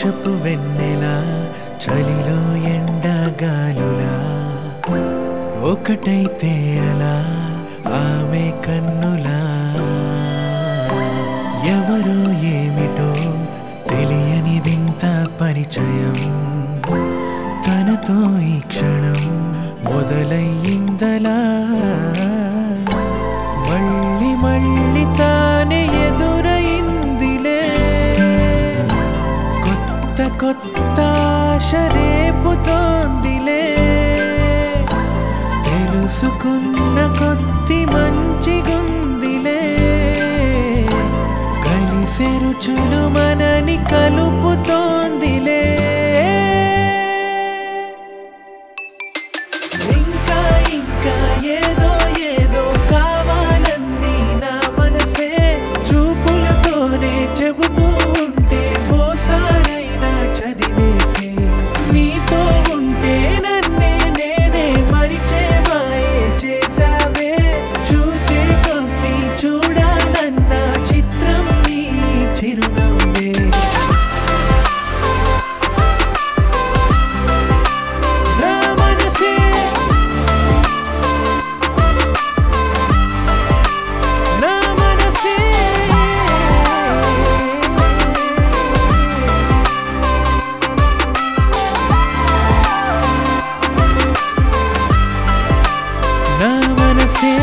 వర్షపు వెన్నెల చలిలో ఎండగాలులా ఒకటైతే అలా ఆమె కన్నులా ఎవరో ఏమిటో తెలియని వింత పరిచయం తనతో ఈ క్షణం మొదలయ్యిందలా మళ్ళీ మళ్ళీ తానే ఎదురైందిలే కొత్త కొత్త ఆశ రేపుతోందిలే తెలుసుకున్న కొద్ది మంచిగుందిలే కలిసే రుచులు మనని కలుపుతోందిలే ఇంకా ఇంకా ఏదో ఏదో కావాలని నా మనసే చూపులతోనే చెబుతూ ఉంటే ఓసారైనా చదివేసే నీతో ఉంటే నన్నే నేనే మరిచే మాయే చేసావే చూసే కొద్ది చూడాలన్న చిత్రం నీ చిరునవ్వే నా మనసే నా మనసే నా మనసే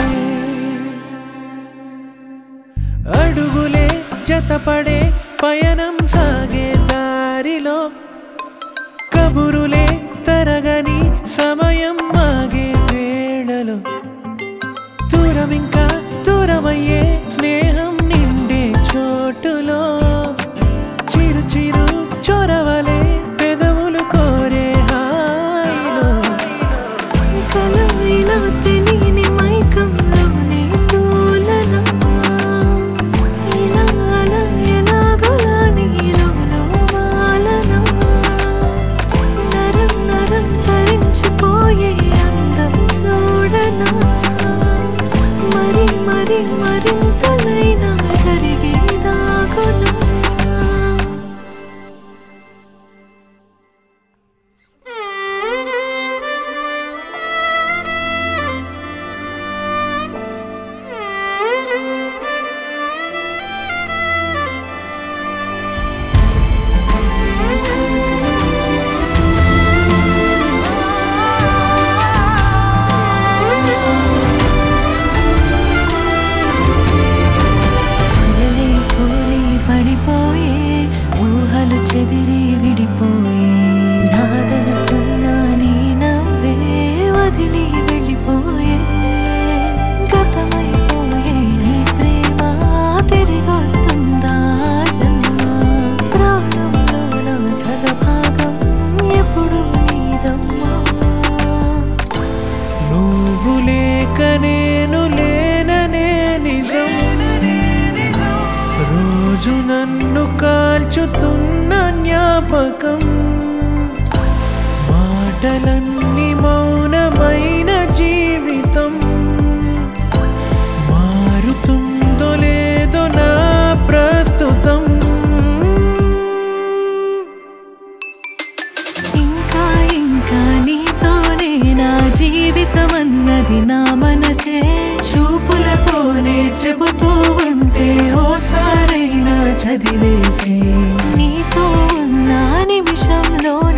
అడుగులే జతపడే పయనం సాగే దారిలో కబురులే తరగని సమయం ఆగే వేళలో దూరం ఇంకా దూరమయ్యే స్నేహం నిండే చోటులో చిరు చిరు చొరవలే పెదవులు కోరే హాయిలో కలయిలా తెలియని మైకంలోనే తోలనా ఇలా అలా ఎలాగోలా నీలోలో వాలనా నరం నరం తరించిపోయే అందం చూడనా మరి మరి మరింతలైనా జరిగేదాగునా అలలే కూలి పడిపోయే ఊహలు చెదిరి విడిపోయే నాదనుకున్న నీ నవ్వే వదిలి వెళ్ళిపోయే గతమైపోయే నీ ప్రేమ తిరిగొస్తుందా జన్మ ప్రాణంలో నా సగభాగం ఎప్పుడు నీదమ్మా నువ్వు లేక నేను లేననే నిజం రోజు నన్ను కాల్చుతున్న జ్ఞాపకం మాటలన్నీ మౌనమైన జీవితం మారుతుందో లేదో నా ప్రస్తుతం ఇంకా ఇంకా నీతోనే నా జీవితం అన్నది నా మనసే చూపులతోనే చెబుతూ ఉంటే ఓసారైనా చదివేసే నీతో ఉన్న నిమిషంలో